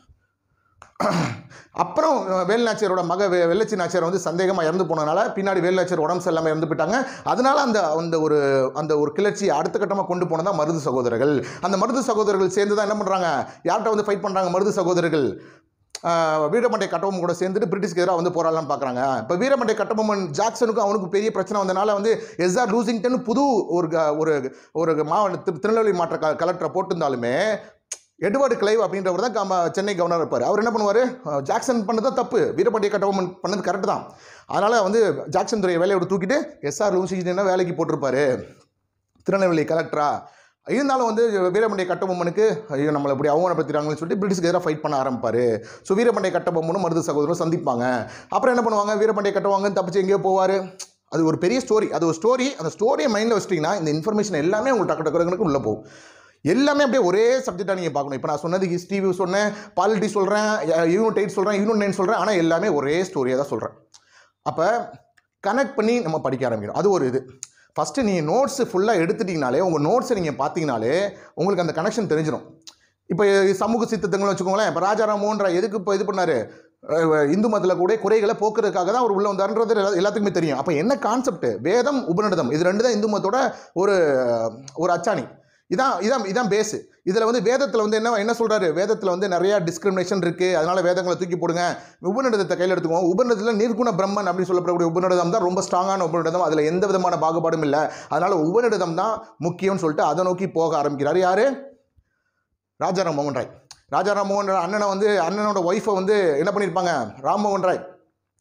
அப்புறம் அஹ், வேலுநாச்சியாரோட மக வெ வெள்ளச்சி நாச்சியார் வந்து சந்தேகமாக இறந்து போனதுனால பின்னாடி வேலுநாச்சியார் உடம்பு சரியில்லாமல் இறந்து போயிட்டாங்க அதனால அந்த அந்த ஒரு அந்த ஒரு கிளர்ச்சியை அடுத்த கட்டமாக கொண்டு போனதா மருது சகோதரர்கள் அந்த மருது சகோதரர்கள் சேர்ந்து தான் என்ன பண்ணுறாங்க யார்கிட்ட வந்து ஃபைட் பண்ணுறாங்க மருது சகோதரர்கள் ஆஹ், வீரமண்டை கட்டபொம்மன் கூட சேர்ந்துட்டு பிரிட்டிஷ்க்கு எதிராக வந்து போராடலாம்னு பார்க்குறாங்க இப்போ வீரமண்டை கட்டபொம்மன் ஜாக்சனுக்கும் அவனுக்கு பெரிய பிரச்சனை வந்தனால வந்து எஸ்ஆர் லூசிங்டன் புது ஒரு க- ஒரு ஒரு மாவட்ட திரு- திருநெல்வேலி மாவட்ட க கலெக்டரை போட்டிருந்தாலுமே எட்வர்டு கிளைவ் அப்படின்றவர் தான் கம- சென்னை கவர்னர் இருப்பார் அவர் என்ன பண்ணுவார் ஜாக்சன் பண்ணது தான் தப்பு வீரபாண்டிய கட்டபொம்மன் பண்ணது கரெக்டு தான் அதனால் வந்து ஜாக்சன் துறையை வேலையை விட்டு தூக்கிட்டு எஸ்ஆர் லூசிங்டனை வேலைக்கு போட்டிருப்பாரு திருநெல்வேலி கலெக்டரா இருந்தாலும் வந்து வீரமண்டை கட்டபொம்மனுக்கு ஐயோ நம்மளை இப்படி அவமானப்படுத்துறாங்கன்னு சொல்லிட்டு பிரிட்டிஷ்க்கு எதிராக ஃபைட் பண்ண ஆரம்பிப்பார் ஸோ வீரமண்டை கட்டபொம்மனும் மருது சகோதரரும் சந்திப்பாங்க அப்புறம் என்ன பண்ணுவாங்க வீரமண்டை கட்டவாங்க தப்பிச்சு எங்கேயோ போவார் அது ஒரு பெரிய ஸ்டோரி அது ஒரு ஸ்டோரி அந்த ஸ்டோரியை மைண்டில் வச்சிட்டிங்கன்னா இந்த இன்ஃபர்மேஷன் எல்லாமே உங்களுக்கு டக்கு டக்கு டக்குனுக்கு உள்ளே போகும் எல்லாமே அப்படியே ஒரே சப்ஜெக்டாக நீங்கள் பார்க்கணும் இப்போ நான் சொன்னது ஹிஸ்ட்ரி சொன்னேன் பாலிட்டி சொல்கிறேன் யூனிட் எயிட் சொல்கிறேன் யூனிட் நைன் சொல்கிறேன் ஆனால் எல்லாமே ஒரே ஸ்டோரியாக தான் சொல்கிறேன் அப்போ கனெக்ட் பண்ணி நம்ம படிக்க ஆரம்பிக்கணும் அது ஒரு இது ஃபஸ்ட்டு நீங்கள் நோட்ஸு ஃபுல்லாக எடுத்துட்டிங்கனாலே உங்கள் நோட்ஸை நீங்கள் பார்த்தீங்கனாலே உங்களுக்கு அந்த கனெக்ஷன் தெரிஞ்சிடும் இப்போ சமூக சித்தத்தங்களும் வச்சுக்கோங்களேன் இப்போ ராஜாராம் மோகன் எதுக்கு இப்போ இது பண்ணார் இந்து மதத்தில் கூட குறைகளை போக்குறதுக்காக தான் அவர் உள்ளே வந்தார்ன்றது எல்லா- எல்லாத்துக்குமே தெரியும் அப்போ என்ன கான்செப்ட் வேதம் உபநிடதம் இது ரெண்டு தான் இந்து மதத்தோட ஒரு ஒரு அச்சாணி இதான் இதான் இதான் பேஸு இதில் வந்து வேதத்தில் வந்து என்ன என்ன சொல்கிறாரு வேதத்தில் வந்து நிறையா டிஸ்கிரிமினேஷன் இருக்குது அதனால் வேதங்களை தூக்கி போடுங்க உபநிடதத்தை கையில் எடுத்துக்குவோம் உபநிடதத்தில் நிர்குண பிரம்மன் அப்படின்னு சொல்லப்படக்கூடிய உபநிடதம் தான் ரொம்ப ஸ்ட்ராங்கான உபநிடதம் அதில் எந்த விதமான பாகுபாடும் இல்லை அதனால் உபநிடதம் தான் முக்கியம்னு சொல்லிட்டு அதை நோக்கி போக ஆரம்பிக்கிறார் யார் ராஜாராம் மோகன் ராய் ராஜாராம் மோகன் ராய் அண்ணனை வந்து அண்ணனோட ஒய்ஃபை வந்து என்ன பண்ணியிருப்பாங்க ராம்மோகன் ராய்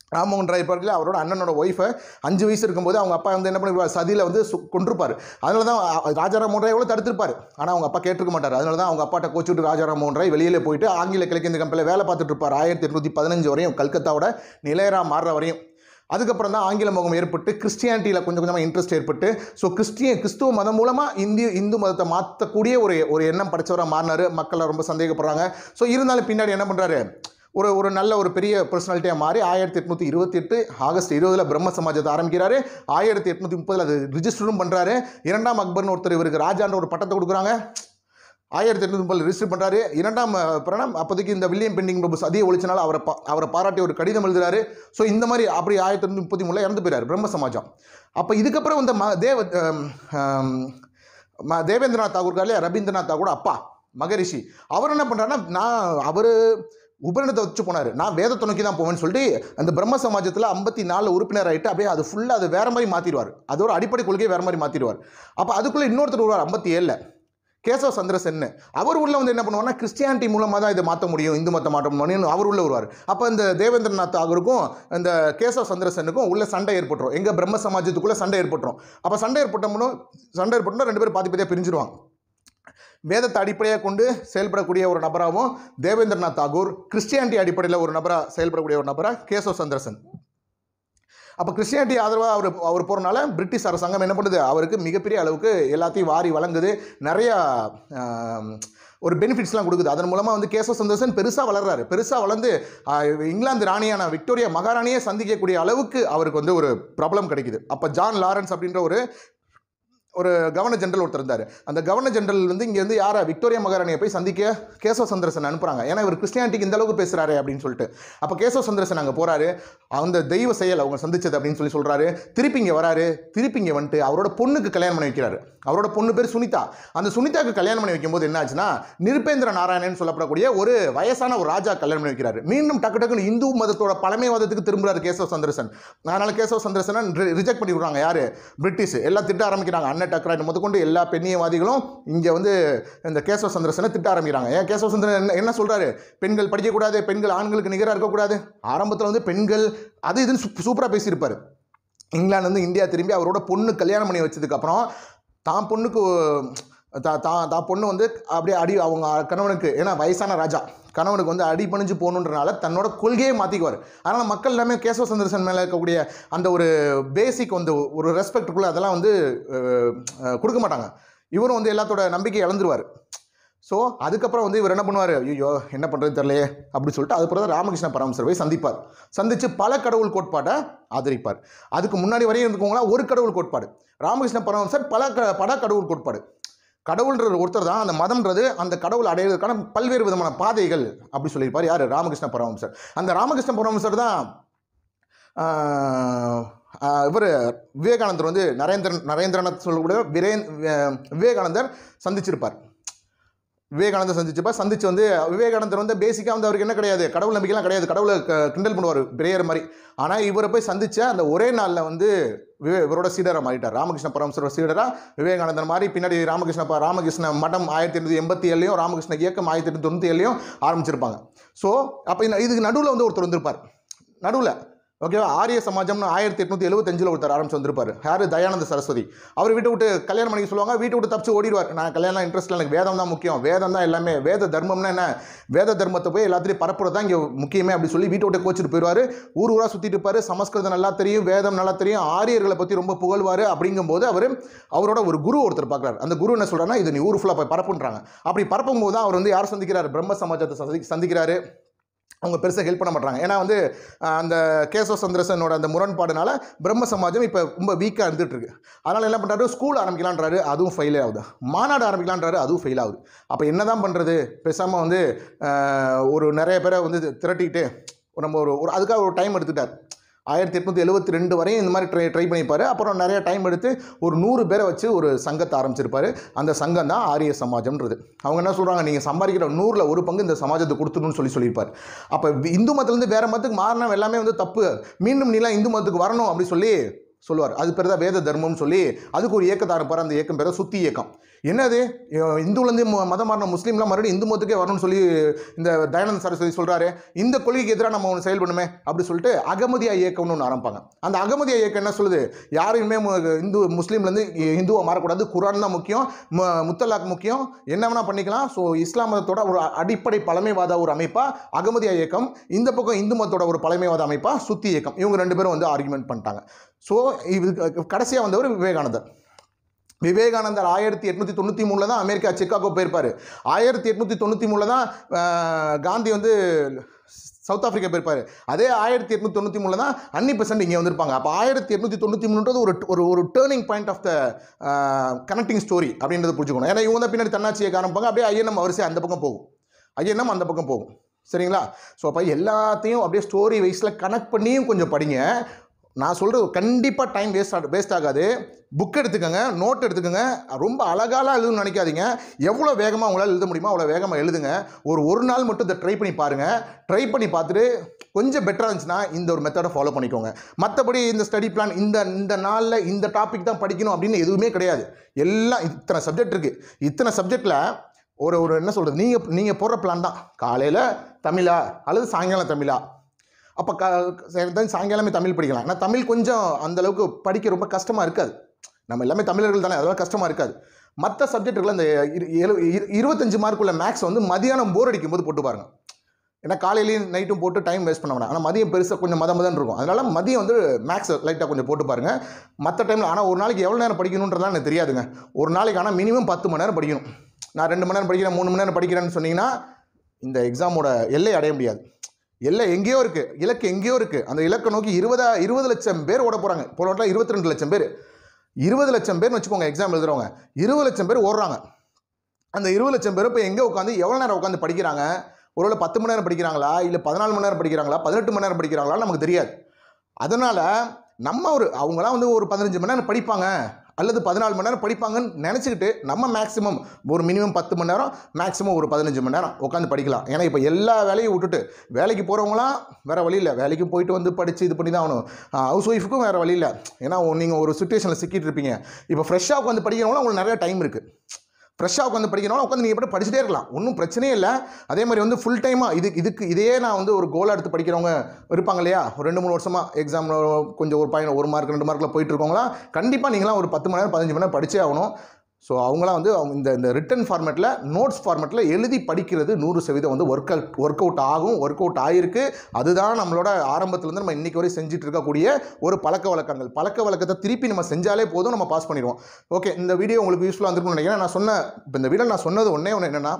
ராமமோகன் ராய் இருப்பார்ல அவரோட அண்ணனோட ஒய்ஃபை அஞ்சு வயசு இருக்கும்போது அவங்க அப்பா வந்து என்ன பண்ணிருப்பார் சதியில் வந்து சு- கொன்றுப்பார் அதனால தான் அ- ராஜாராம் மோகன் ராய் எவ்வளோ தடுத்திருப்பார் ஆனால் அவங்க அப்பா கேட்டிருக்க மாட்டார் அதனால தான் அவங்க அப்பாட்ட கோச்சு விட்டு ராஜாராம் மோகன் ராய் வெளியில் போயிட்டு ஆங்கில கிழக்கிந்திய கம்பெனியில் வேலை பார்த்துட்டு இருப்பார் ஆயிரத்தி எட்நூற்றி பதினஞ்சு வரையும் கல்கத்தாவோட நிலையரா மாறுற வரையும் அதுக்கப்புறம் தான் ஆங்கில முகம் ஏற்பட்டு கிறிஸ்டியானிட்டியில் கொஞ்சம் கொஞ்சமாக இன்ட்ரெஸ்ட் ஏற்பட்டு ஸோ கிறிஸ்டிய கிறிஸ்துவ மதம் மூலமாக இந்திய இந்து மதத்தை மாற்றக்கூடிய ஒரு ஒரு எண்ணம் படைச்சவராக மாறினார் மக்கள் ரொம்ப சந்தேகப்படுறாங்க ஸோ இருந்தாலும் பின்னாடி என்ன பண்ணுறாரு ஒரு ஒரு நல்ல ஒரு பெரிய பர்சனாலிட்டியாக மாறி ஆயிரத்தி எட்நூற்றி இருபத்தி எட்டு ஆகஸ்ட் இருபதில் பிரம்ம சமாஜத்தை ஆரம்பிக்கிறாரு ஆயிரத்தி எட்நூற்றி முப்பதில் அது ரிஜிஸ்டரும் பண்ணுறாரு இரண்டாம் அக்பர்னு ஒருத்தர் இவருக்கு ராஜான்ற ஒரு பட்டத்தை கொடுக்குறாங்க ஆயிரத்தி எட்நூத்தி முப்பதில் ரிஜிஸ்டர் பண்ணுறாரு இரண்டாம் அஹ், பிரணம் அப்போதைக்கு இந்த வில்லியம் பெண்டிங் பிரபு சதியை ஒழிச்சனால அவரை பா அவரை பாராட்டி ஒரு கடிதம் எழுதுறாரு ஸோ இந்த மாதிரி அப்படி ஆயிரத்தி எட்நூத்தி முப்பத்தி மூணில் இறந்து போயிறாரு பிரம்ம சமாஜம் அப்போ இதுக்கப்புறம் இந்த ம தேவ அம், அம், ம- தேவேந்திரநாத் தாகூர் இல்லையா ரவீந்திரநாத் தாகூர் அப்பா மகரிஷி அவர் என்ன பண்ணுறாருன்னா நான் அவர் உபநிடத்தை வச்சு போனார் நான் வேதத்தை நோக்கி தான் போவேன்னு சொல்லிட்டு அந்த பிரம்ம சமாஜத்தில் ஐம்பத்தி நாலு உறுப்பினர் ஆகிட்டு அப்படியே அது ஃபுல்லாக அது வேற மாதிரி மாற்றிடுவார் அதோட அடிப்படை கொள்கையை வேற மாதிரி மாற்றிடுவார் அப்போ அதுக்குள்ளே இன்னொருத்தர் வருவார் ஐம்பத்தி ஏழில் கேசவ சந்திரசென் அவர் உள்ள வந்து என்ன பண்ணுவார்னா கிறிஸ்டியானிட்டி மூலமாக தான் இதை மாற்ற முடியும் இந்து மதத்தை மாற்ற முடியும் அவர் உள்ள வருவார் அப்போ இந்த தேவேந்திரநாத் தாகூருக்கும் இந்த கேசவ சந்திரசெனுக்கும் உள்ள சண்டை ஏற்பட்டுரும் எங்கள் பிரம்ம சமாஜத்துக்குள்ளே சண்டை ஏற்பட்டுரும் அப்போ சண்டை ஏற்பட்டோம்னோ சண்டை ஏற்பட்டோம்னா ரெண்டு பேரும் பாதி பாதியாக பிரிஞ்சிருவாங்க வேதத்தை அடிப்படையாக கொண்டு செயல்படக்கூடிய ஒரு நபராகவும் தேவேந்திரநாத் தாகூர் கிறிஸ்டியானிட்டி அடிப்படையில் ஒரு நபராக செயல்படக்கூடிய ஒரு நபராக கேசவ சந்திரசன் அப்போ கிறிஸ்டியானிட்டி ஆதரவாக அவர் அவர் போகிறனால பிரிட்டிஷ் அரசாங்கம் என்ன பண்ணுது அவருக்கு மிகப்பெரிய அளவுக்கு எல்லாத்தையும் வாரி வழங்குது நிறையா ஆம், ஒரு பெனிஃபிட்ஸ்லாம் கொடுக்குது அதன் மூலமாக வந்து கேசவ சந்தோஷன் பெருசாக வளர்றாரு பெருசாக வளர்ந்து ஆ, இங்கிலாந்து ராணியான விக்டோரியா மகாராணியே சந்திக்கக்கூடிய அளவுக்கு அவருக்கு வந்து ஒரு ப்ராப்ளம் கிடைக்குது அப்போ ஜான் லாரன்ஸ் அப்படின்ற ஒரு ஒரு கவர்னர் ஜெனரல் ஒருத்தர் இருந்தார் அந்த கவர்னர் ஜெனரல் வந்து இங்கே வந்து யாரை விக்டோரியா மகாராணியை போய் சந்திக்க கேசவ சந்திரசன் அனுப்புகிறாங்க ஏன்னா இவர் கிறிஸ்டியானிட்டிக்கு இந்த அளவுக்கு பேசுகிறாரு அப்படின்னு சொல்லிட்டு அப்போ கேசவ சந்திரசன் அங்கே போகிறாரு அந்த தெய்வ செயல் அவங்க சந்திச்சது அப்படின்னு சொல்லி சொல்கிறாரு திருப்பி இங்கே வராரு திருப்பி இங்கே வந்துட்டு அவரோட பொண்ணுக்கு கல்யாணம் பண்ணி வைக்கிறாரு அவரோட பொண்ணு பேர் சுனிதா அந்த சுனிதாக்கு கல்யாணம் பண்ணி வைக்கும்போது என்ன ஆச்சுன்னா நிருபேந்திர நாராயணன் சொல்லப்படக்கூடிய ஒரு வயசான ஒரு ராஜா கல்யாணம் பண்ணி வைக்கிறாரு மீண்டும் டக்கு டக்குன்னு இந்து மதத்தோட பழமைவாதத்துக்கு திரும்புறாரு கேசவ சந்திரசன் அதனால கேசவ சந்திரசனை ரிஜெக்ட் பண்ணி விடுறாங்க யாரு பிரிட்டிஷ் எல்லாம் திட்ட ஆரம்பிக்கிறாங்க அண்ணன் டக்ராய்ட் முதற்கொண்டு எல்லா பெண்ணியவாதிகளும் இங்கே வந்து இந்த கேசவ சந்திரசனை திட்ட ஆரம்பிக்கிறாங்க ஏன் கேசவ சந்திரன் என்ன என்ன சொல்றாரு பெண்கள் படிக்கக்கூடாது பெண்கள் ஆண்களுக்கு நிகராக இருக்கக்கூடாது ஆரம்பத்தில் வந்து பெண்கள் அது இதுன்னு சூப்பராக பேசியிருப்பாரு இங்கிலாந்து வந்து இந்தியா திரும்பி அவரோட பொண்ணு கல்யாணம் பண்ணி வச்சதுக்கப்புறம் தான் பொண்ணுக்கு தா தான் தான் பொண்ணு வந்து அப்படியே அடி அவங்க கணவனுக்கு ஏன்னா வயசான ராஜா கணவனுக்கு வந்து அடி பணிஞ்சு போகணுன்றனால தன்னோட கொள்கையை மாற்றிக்குவார் அதனால் மக்கள் எல்லாமே கேசவ சந்திரசன் மேலே இருக்கக்கூடிய அந்த ஒரு பேசிக் வந்து ஒரு ரெஸ்பெக்டுக்குள்ளே அதெல்லாம் வந்து அஹ், அஹ், கொடுக்க மாட்டாங்க இவரும் வந்து எல்லாத்தோட நம்பிக்கை இழந்துருவார் ஸோ அதுக்கப்புறம் வந்து இவர் என்ன பண்ணுவார் ஐயோ என்ன பண்ணுறது தெரியலையே அப்படி சொல்லிட்டு அதுக்கப்புறம் தான் ராமகிருஷ்ண பரமசர் போய் சந்திப்பார் சந்தித்து பல கடவுள் கோட்பாட்டை ஆதரிப்பார் அதுக்கு முன்னாடி வரையும் இருக்கவங்களா ஒரு கடவுள் கோட்பாடு ராமகிருஷ்ண பரமசர் பல க பல கடவுள் கோட்பாடு கடவுள்ன்றது ஒருத்தர் தான் அந்த மதம்ன்றது அந்த கடவுள் அடையிறதுக்கான பல்வேறு விதமான பாதைகள் அப்படி சொல்லியிருப்பார் யார் ராமகிருஷ்ண பரமஹம்சர் அந்த ராமகிருஷ்ண பரமஹம்சர் தான் இவர் விவேகானந்தர் வந்து நரேந்திரன் நரேந்திரநாத் சொல்லக்கூடிய விரேன் வி- விவேகானந்தர் சந்திச்சிருப்பார் விவேகானந்தர் சந்திச்சப்ப சந்திச்சு வந்து விவேகானந்தர் வந்து பேசிக்காக வந்து அவருக்கு என்ன கிடையாது கடவுள் நம்பிக்கைலாம் கிடையாது கடவுளை க- கிண்டல் பண்ணுவார் பிரேயர் மாதிரி ஆனால் இவரை போய் சந்திச்ச அந்த ஒரே நாளில் வந்து விவே இவரோட சீடராக மாறிட்டார் ராமகிருஷ்ண பரமசரோட சீடராக விவேகானந்தர் மாதிரி பின்னாடி ராமகிருஷ்ண ப- ராமகிருஷ்ண மடம் ஆயிரத்தி எண்ணூற்றி எண்பத்தி ஏழுலையும் ராமகிருஷ்ண இயக்கம் ஆயிரத்தி எண்ணூற்றி தொண்ணூற்றி ஏழுலையும் ஆரம்பிச்சிருப்பாங்க ஸோ அப்போ இந்த இதுக்கு நடுவில் வந்து ஒருத்தர் வந்திருப்பார் நடுவில் ஓகேவா ஆரிய சமாஜம்னு ஆயிரத்தி எட்நூற்றி எழுபத்தஞ்சில் ஒருத்தர் ஆரம்பிச்சு வந்திருப்பார் யார் தயானந்த சரஸ்வதி அவர் வீட்டை விட்டு கல்யாணம் பண்ணிக்க சொல்லுவாங்க வீட்டை விட்டு தப்பிச்சு ஓடிடுவார் நான் கல்யாணம் இன்ட்ரெஸ்ட் எனக்கு வேதம் தான் முக்கியம் வேதம் தான் எல்லாமே வேத தர்மம்னா என்ன வேத தர்மத்தை போய் எல்லாத்தையும் பரப்புறது தான் இங்கே முக்கியமே அப்படி சொல்லி வீட்டை விட்டு கோச்சிட்டு போயிடுவார் ஊர் ஊராக சுற்றிட்டு இருப்பார் சமஸ்கிருதம் நல்லா தெரியும் வேதம் நல்லா தெரியும் ஆரியர்களை பற்றி ரொம்ப புகழ்வார் அப்படிங்கும்போது அவர் அவரோட ஒரு குரு ஒருத்தர் பார்க்குறாரு அந்த குரு என்ன சொல்கிறாருன்னா இது நீ ஊர் ஃபுல்லாக போய் பரப்புன்றாங்க அப்படி பரப்பும் போது தான் அவர் வந்து யார் சந்திக்கிறார் பிரம்ம சமாஜத்தை சந்தி சந்திக்கிறாரு அவங்க பெருசாக ஹெல்ப் பண்ண மாட்டாங்க ஏன்னா வந்து அஹ், அந்த கேசவ சந்திரசனோட அந்த முரண்பாடுனால பிரம்ம சமாஜம் இப்போ ரொம்ப வீக்காக இருந்துட்டு இருக்கு அதனால் என்ன பண்ணுறாரு ஸ்கூல் ஆரம்பிக்கலான்றாரு அதுவும் ஃபெயிலே ஆகுது மாநாடு ஆரம்பிக்கலான்றாரு அதுவும் ஃபெயில் ஆகுது அப்போ என்ன தான் பண்ணுறது பேசாமல் வந்து அஹ், ஒரு நிறைய பேரை வந்து திரட்டிக்கிட்டு நம்ம ஒரு ஒரு அதுக்காக ஒரு டைம் எடுத்துட்டார் ஆயிரத்தி எட்நூற்றி எழுபத்தி ரெண்டு வரையும் இந்த மாதிரி ட்ரை ட்ரை பண்ணியிருப்பாரு அப்புறம் நிறைய டைம் எடுத்து ஒரு நூறு பேரை வச்சு ஒரு சங்கத்தை ஆரம்பிச்சிருப்பாரு அந்த சங்கம் தான் ஆரிய சமாஜம்ன்றது அவங்க என்ன சொல்கிறாங்க நீங்கள் சம்பாதிக்கிற நூறில் ஒரு பங்கு இந்த சமாஜத்துக்கு கொடுத்துடணும்னு சொல்லி சொல்லியிருப்பார் அப்போ இந்து மதத்துலேருந்து வேறு மதத்துக்கு மாறின எல்லாமே வந்து தப்பு மீண்டும் நீலாம் இந்து மதத்துக்கு வரணும் அப்படி சொல்லி சொல்லுவார் அது பேர் தான் வேத தர்மம்னு சொல்லி அதுக்கு ஒரு இயக்கத்தை ஆரம்பிப்பார் அந்த இயக்கம் பேர் தான் சுத்தி இயக்கம் என்னது அஹ் இந்துலேருந்து மு- மதம் மாறின முஸ்லீம்லாம் மறுபடியும் இந்து மதத்துக்கே வரணும்னு சொல்லி இந்த தயானந்த சரஸ்வதி சொல்கிறாரு இந்த கொள்கைக்கு எதிராக நம்ம ஒன்று செயல்படணுமே அப்படி சொல்லிட்டு அகமதியா இயக்கம்னு ஒன்று ஆரம்பிப்பாங்க அந்த அகமதியா இயக்கம் என்ன சொல்லுது யாரையுமே மு- இந்து முஸ்லீம்லேருந்து இந்துவாக மாறக்கூடாது குரான் தான் முக்கியம் மு- முத்தலாக் முக்கியம் என்ன வேணா பண்ணிக்கலாம் ஸோ இஸ்லாம் மதத்தோட ஒரு அடிப்படை பழமைவாத ஒரு அமைப்பாக அகமதியா இயக்கம் இந்த பக்கம் இந்து மதத்தோட ஒரு பழமைவாத அமைப்பாக சுத்தி இயக்கம் இவங்க ரெண்டு பேரும் வந்து ஆர்குமெண்ட் பண்ணிட்டாங்க ஸோ இது கடைசியாக வந்தவர் விவேகானந்தர் விவேகானந்தர் ஆயிரத்தி எட்நூற்றி தொண்ணூற்றி மூணில் தான் அமெரிக்கா சிக்காகோ போயிருப்பார் ஆயிரத்தி எட்நூற்றி தொண்ணூற்றி மூணில் தான் ஆஹ், காந்தி வந்து சவுத் ஆஃப்ரிக்கா போயிருப்பார் அதே ஆயிரத்தி எட்நூற்றி தொண்ணூற்றி மூணில் தான் அன்னி பெசன்ட் இங்கே வந்திருப்பாங்க அப்போ ஆயிரத்தி எட்நூற்றி தொண்ணூற்றி மூணுன்றது ஒரு ஒரு ஒரு turning point of the connecting story அப்படின்றத புரிஞ்சுக்கணும் ஏன்னா இவங்க தான் பின்னாடி தன்னாட்சியை காரம்பிப்பாங்க அப்படியே ஐஎன்எம் வரிசை அந்த பக்கம் போகும் ஐஎன்எம் அந்த பக்கம் போகும் சரிங்களா ஸோ அப்போ எல்லாத்தையும் அப்படியே ஸ்டோரி வைஸில் கனெக்ட் பண்ணியும் கொஞ்சம் படிங்க நான் சொல்கிறது கண்டிப்பாக டைம் வேஸ்ட் ஆக வேஸ்ட் ஆகாது புக் எடுத்துக்கோங்க நோட் எடுத்துக்கோங்க ரொம்ப அழகாலாம் எழுதணும்னு நினைக்காதீங்க எவ்வளோ வேகமாக உங்களால் எழுத முடியுமோ அவ்வளோ வேகமாக எழுதுங்க ஒரு ஒரு நாள் மட்டும் இதை ட்ரை பண்ணி பாருங்கள் ட்ரை பண்ணி பார்த்துட்டு கொஞ்சம் பெட்டராக இருந்துச்சுன்னா இந்த ஒரு மெத்தடை ஃபாலோ பண்ணிக்கோங்க மற்றபடி இந்த ஸ்டடி பிளான் இந்த இந்த நாளில் இந்த டாபிக் தான் படிக்கணும் அப்படின்னு எதுவுமே கிடையாது எல்லாம் இத்தனை சப்ஜெக்ட் இருக்குது இத்தனை சப்ஜெக்டில் ஒரு ஒரு என்ன சொல்கிறது நீங்கள் நீங்கள் போடுற பிளான் தான் காலையில் தமிழா அல்லது சாயங்காலம் தமிழா அப்போ க சரி, தான் சாயங்காலமே தமிழ் படிக்கலாம் ஆனால் தமிழ் கொஞ்சம் அந்த அளவுக்கு படிக்க ரொம்ப கஷ்டமாக இருக்காது நம்ம எல்லாமே தமிழர்கள் தானே அதெல்லாம் கஷ்டமாக இருக்காது மற்ற சப்ஜெக்ட்டுகள் அந்த இரு- எழு- இரு- இருபத்தஞ்சு மார்க்குள்ள மேக்ஸ் வந்து மதியானம் போர் அடிக்கும் போது போட்டு பாருங்க ஏன்னா காலையிலையும் நைட்டும் போட்டு டைம் வேஸ்ட் பண்ண வேணாம் ஆனால் மதியம் பெருசாக கொஞ்சம் மத மதம் இருக்கும் அதனால மதியம் வந்து மேக்ஸ் லைட்டாக கொஞ்சம் போட்டு பாருங்க மற்ற டைமில் ஆனால் ஒரு நாளைக்கு எவ்வளோ நேரம் படிக்கணுன்றதுலாம் எனக்கு தெரியாதுங்க ஒரு நாளைக்கு ஆனால் மினிமம் பத்து மணி நேரம் படிக்கணும் நான் ரெண்டு மணி நேரம் படிக்கிறேன் மூணு மணி நேரம் படிக்கிறேன்னு சொன்னீங்கன்னா இந்த எக்ஸாமோட எல்லை அடைய முடியாது எல்லை எங்கேயோ இருக்குது இலக்கு எங்கேயோ இருக்குது அந்த இலக்கை நோக்கி இருபதா இருபது லட்சம் பேர் ஓட போகிறாங்க போன வாட்டில் இருபத்தி ரெண்டு லட்சம் பேர் இருபது லட்சம் பேர்னு வச்சுக்கோங்க எக்ஸாம் எழுதுறவங்க இருபது லட்சம் பேர் ஓடுறாங்க அந்த இருபது லட்சம் பேர் இப்போ எங்கே உட்காந்து எவ்வளோ நேரம் உட்காந்து படிக்கிறாங்க ஒருவேளை பத்து மணி நேரம் படிக்கிறாங்களா இல்லை பதினாலு மணி நேரம் படிக்கிறாங்களா பதினெட்டு மணி நேரம் படிக்கிறாங்களா நமக்கு தெரியாது அதனால் நம்ம ஒரு அவங்களாம் வந்து ஒரு பதினஞ்சு மணி நேரம் படிப்பாங்க அல்லது பதினாலு மணி நேரம் படிப்பாங்கன்னு நினச்சிக்கிட்டு நம்ம மேக்ஸிமம் ஒரு மினிமம் பத்து மணி நேரம் மேக்ஸிமம் ஒரு பதினஞ்சு மணி நேரம் உட்காந்து படிக்கலாம் ஏன்னா இப்போ எல்லா வேலையும் விட்டுட்டு வேலைக்கு போகிறவங்களாம் வேறு வழி இல்லை வேலைக்கு போயிட்டு வந்து படித்து இது பண்ணி தான் ஆகணும் ஹவுஸ் ஒய்ஃபுக்கும் வேறு வழி இல்லை ஏன்னா நீங்கள் ஒரு சுச்சுவேஷனில் சிக்கிட்டு இருப்பீங்க இப்போ ஃப்ரெஷ்ஷாக உட்காந்து படிக்கிறவங்களாம் உங்களுக்கு நிறைய டைம் இருக்குது ஃப்ரெஷ்ஷாக உட்காந்து படிக்கிறனால உட்காந்து நீங்கள் எப்படி படிச்சுட்டே இருக்கலாம் ஒன்றும் பிரச்சனையே இல்லை அதே மாதிரி வந்து ஃபுல் டைமாக இது இதுக்கு இதே நான் வந்து ஒரு கோலாக எடுத்து படிக்கிறவங்க இருப்பாங்க இல்லையா ஒரு ரெண்டு மூணு வருஷமாக எக்ஸாம் கொஞ்சம் ஒரு பையன் ஒரு மார்க் ரெண்டு மார்க்கில் போயிட்டு இருக்கவங்களாம் கண்டிப்பாக நீங்களாம் ஒரு பத்து மணி நேரம் பதினஞ்சு மணி நேரம் படிச்சே ஆகணும் ஸோ அவங்களாம் வந்து அவங்க இந்த இந்த ரிட்டன் ஃபார்மேட்டில் நோட்ஸ் ஃபார்மேட்டில் எழுதி படிக்கிறது நூறு சதவீதம் வந்து ஒர்க் அவுட் ஒர்க் அவுட் ஆகும் ஒர்க் அவுட் ஆகிருக்கு அதுதான் நம்மளோட ஆரம்பத்துலேருந்து நம்ம இன்றைக்கி வரை செஞ்சுட்டு இருக்கக்கூடிய ஒரு பழக்க வழக்கங்கள் பழக்க வழக்கத்தை திருப்பி நம்ம செஞ்சாலே போதும் நம்ம பாஸ் பண்ணிடுவோம் ஓகே இந்த வீடியோ உங்களுக்கு யூஸ்ஃபுல்லாக இருந்திருக்கும்னு நினைக்கிறேன் நான் சொன்ன இப்போ இந்த வீடியோ நான் சொன்னது ஒன்றே ஒன்று என்னென்னா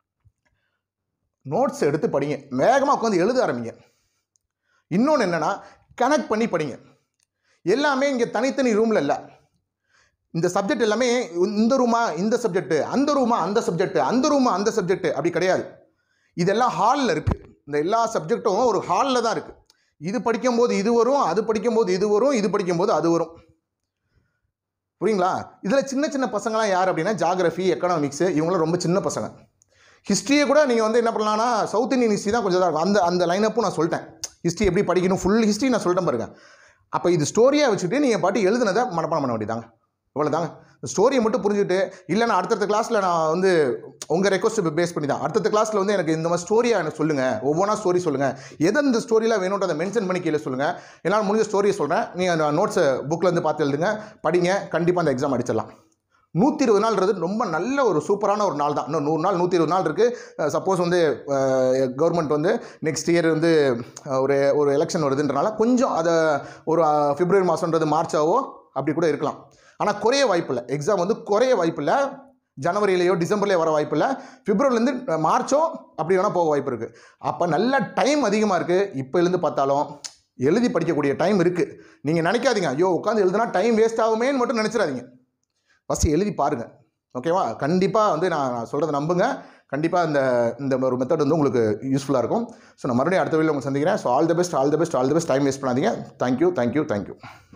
நோட்ஸ் எடுத்து படிங்க வேகமாக உட்காந்து எழுத ஆரம்பிங்க இன்னொன்று என்னென்னா கனெக்ட் பண்ணி படிங்க எல்லாமே இங்கே தனித்தனி ரூமில் இல்லை இந்த சப்ஜெக்ட் எல்லாமே இந்த ரூமா இந்த சப்ஜெக்ட்டு அந்த ரூமா அந்த சப்ஜெக்ட்டு அந்த ரூமா அந்த சப்ஜெக்ட்டு அப்படி கிடையாது இதெல்லாம் ஹாலில் இருக்குது இந்த எல்லா சப்ஜெக்ட்டும் ஒரு ஹாலில் தான் இருக்குது இது படிக்கும்போது இது வரும் அது படிக்கும்போது இது வரும் இது படிக்கும்போது அது வரும் புரியுங்களா இதில் சின்ன சின்ன பசங்களாம் யார் அப்படின்னா ஜாகிரஃபி எக்கனாமிக்ஸு இவங்களாம் ரொம்ப சின்ன பசங்க ஹிஸ்ட்ரியை கூட நீங்கள் வந்து என்ன பண்ணலாம்னா சவுத் இந்தியன் ஹிஸ்ட்ரி தான் கொஞ்சம் தான் இருக்கும் அந்த அந்த லைனப்பும் நான் சொல்லிட்டேன் ஹிஸ்ட்ரி எப்படி படிக்கணும் ஃபுல் ஹிஸ்ட்ரி நான் சொல்லிட்டேன் பாருங்க அப்போ இது ஸ்டோரியாக வச்சுட்டு நீங்கள் பாட்டு எழுதுனதை மனப்பாடம் பண்ண வேண்டியதாங்க இவ்வளோதாங்க ஸ்டோரியை மட்டும் புரிஞ்சுட்டு இல்லை நான் அடுத்தடுத்த கிளாஸில் நான் வந்து உங்கள் ரெக்வஸ்ட் பேஸ் பண்ணி தான் அடுத்தடுத்த கிளாஸில் வந்து எனக்கு இந்த மாதிரி ஸ்டோரியாக எனக்கு சொல்லுங்கள் ஒவ்வொன்றா ஸ்டோரி சொல்லுங்கள் எதை இந்த ஸ்டோரியில் வேணுன்றதை மென்ஷன் பண்ணி கீழே சொல்லுங்கள் என்னால் முடிஞ்ச ஸ்டோரியை சொல்கிறேன் நீங்கள் நோட்ஸை புக்கில் பார்த்து எழுதுங்க படிங்க கண்டிப்பாக அந்த எக்ஸாம் அடிச்சிடலாம் நூற்றி இருபது நாள்ன்றது ரொம்ப நல்ல ஒரு சூப்பரான ஒரு நாள் தான் இன்னும் நூறு நாள் நூற்றி இருபது நாள் இருக்குது சப்போஸ் வந்து கவர்மெண்ட் வந்து நெக்ஸ்ட் இயர் வந்து அஹ், ஒரு ஒரு எலெக்ஷன் வருதுன்றனால கொஞ்சம் அதை ஒரு அஹ், பிப்ரவரி மாதன்றது மார்ச்சாவோ அப்படி கூட இருக்கலாம் ஆனால் குறைய வாய்ப்பில்லை எக்ஸாம் வந்து குறைய வாய்ப்பில்லை ஜனவரியிலையோ டிசம்பர்லேயோ வர வாய்ப்பில்லை பிப்ரவரிலேருந்து மார்ச்சோ அப்படி வேணால் போக வாய்ப்பு இருக்குது அப்போ நல்ல டைம் அதிகமாக இருக்குது இப்போலேருந்து பார்த்தாலும் எழுதி படிக்கக்கூடிய டைம் இருக்குது நீங்கள் நினைக்காதீங்க ஐயோ உட்காந்து எழுதுனா டைம் வேஸ்ட் ஆகுமேன்னு மட்டும் நினச்சிடாதீங்க ஃபஸ்ட்டு எழுதி பாருங்கள் ஓகேவா கண்டிப்பாக வந்து நான் நான் சொல்கிறத நம்புங்க கண்டிப்பாக இந்த இந்த ஒரு மெத்தட் வந்து உங்களுக்கு யூஸ்ஃபுல்லாக இருக்கும் ஸோ நான் மறுபடியும் அடுத்த வீடியோ உங்களுக்கு சந்திக்கிறேன் so all the best all the best all the best time waste பண்ணாதீங்க தேங்க்யூ தேங்க்யூ தேங்க்யூ